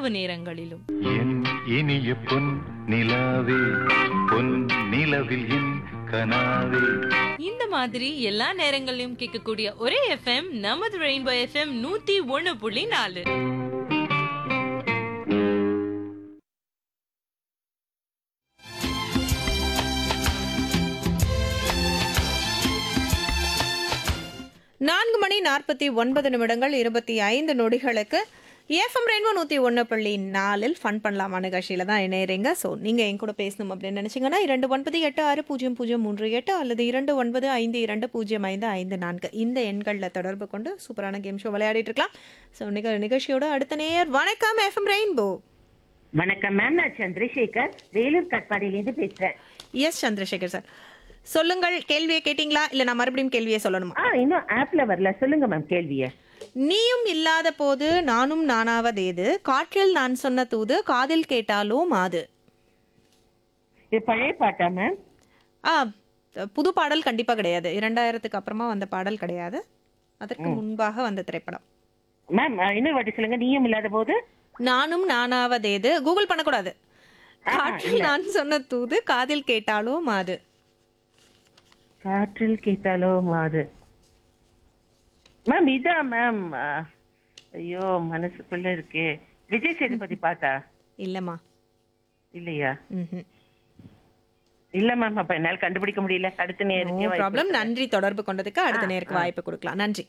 இரவு நேரங்களிலும் என் இனிய பொன் நிலாவே பொன் நிலவில் என் கனாவே இந்த மாதிரி எல்லா நேரங்களிலும் கேட்கக்கூடிய ஒரே எஃப்எம் நமது ரெயின்போ எஃப்எம் நூத்தி ஒண்ணு புள்ளி நாலு நான்கு மணி நாற்பத்தி ஒன்பது நிமிடங்கள் இருபத்தி ஐந்து நொடிகளுக்கு எஃப்எம் ரெயின்போ நூற்றி ஒன்று புள்ளி நாலில் ஃபன் பண்ணலாமா நிகழ்ச்சியில் தான் இணையறீங்க ஸோ நீங்கள் என் கூட பேசணும் அப்படின்னு நினச்சிங்கன்னா இரண்டு ஒன்பது எட்டு ஆறு பூஜ்ஜியம் பூஜ்ஜியம் மூன்று எட்டு அல்லது இரண்டு ஒன்பது ஐந்து இரண்டு பூஜ்ஜியம் ஐந்து ஐந்து நான்கு இந்த எண்களில் தொடர்பு கொண்டு சூப்பரான கேம் ஷோ விளையாடிட்டு இருக்கலாம் ஸோ நிக நிகழ்ச்சியோட அடுத்த நேயர் வணக்கம் எஃப்எம் ரெயின்போ வணக்கம் மேம் நான் சந்திரசேகர் வேலூர் கட்பாடியிலேருந்து பேசுறேன் எஸ் சந்திரசேகர் சார் சொல்லுங்கள் கேள்வியை கேட்டிங்களா இல்லை நான் மறுபடியும் கேள்வியை சொல்லணுமா ஆ இன்னும் ஆப்ல வரல சொல்லுங்க மேம் கேள்விய நீயும் இல்லாத போது நானும் நானாவதேது காற்றில் நான் சொன்ன தூது காதில் கேட்டாலோ மாது இது பழைய பாட்டா மேம் ஆ புது பாடல் கண்டிப்பா கிடையாது இரண்டாயிரத்துக்கு அப்புறமா வந்த பாடல் கிடையாது அதற்கு முன்பாக வந்த திரைப்படம் மேம் ஆ, இன்னொரு வாட்டி சொல்லுங்க நீயும் இல்லாத போது நானும் நானாவதேது கூகுள் பண்ணக்கூடாது ஆ, காற்றில் நான் சொன்ன தூது காதில் கேட்டாலோ மாது காற்றில் கேட்டாலோ மாது மேம் இதான் மேம் ஆ, ஐயோ மனசுக்குள்ள இருக்கே விஜய் சேதுபதி பாட்டா இல்லம்மா இல்லையா ம்ஹும். இல்ல மேம் அப்ப என்னால கண்டுபிடிக்க முடியல அடுத்த நோ நேரத்துக்கே வாய்ப்பு ப்ராப்ளம் கொடுங்க. நன்றி தொடர்பு கொண்டதுக்கு அடுத்த நேருக்கு வாய்ப்பு கொடுக்கலாம் நன்றி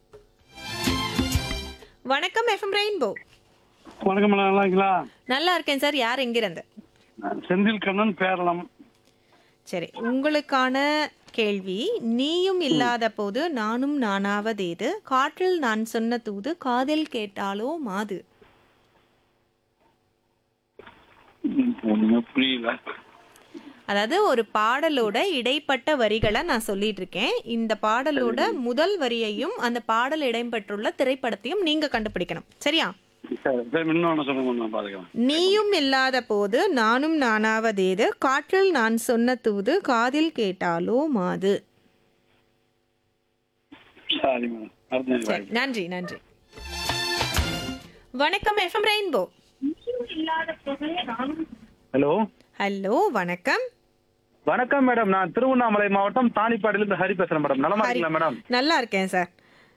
வணக்கம் எஃப்எம் ரெயின்போ வணக்கம் மேடம் நல்லா இருக்கீங்களா நல்லா இருக்கேன் சார் யார் எங்கிருந்து செந்தில் கண்ணன் பேரளம் சரி உங்களுக்கான கேள்வி நீயும் இல்லாத போது நானும் நானாவதேது காற்றில் நான் சொன்ன தூது காதில் கேட்டாலோ மாது ம், ஒண்ணுமே புரியல அதாவது ஒரு பாடலோட இடைப்பட்ட வரிகளை நான் சொல்லிட்டு இருக்கேன் இந்த பாடலோட முதல் வரியையும் அந்த பாடல் இடம்பெற்றுள்ள திரைப்படத்தையும் நீங்க கண்டுபிடிக்கணும் சரியா சரி சரி இன்னொன்று சொல்லுங்க நான் பார்த்துக்கிறேன் நீயும் இல்லாத போது நானும் நானாவதேது காற்றில் நான் சொன்ன தூது காதில் கேட்டாலோ மாது சரி மேடம் அடுத்த நேரம் சரி நன்றி நன்றி வணக்கம் எஃப்எம் ரெயின்போ ஹலோ ஹலோ வணக்கம் வணக்கம் மேடம் நான் திருவண்ணாமலை மாவட்டம் தானிப்பாடியிலிருந்து ஹரி பேசுறேன் மேடம் நலமா ஹரி. இருக்கீங்களா மேடம் நல்லா இருக்கேன் சார்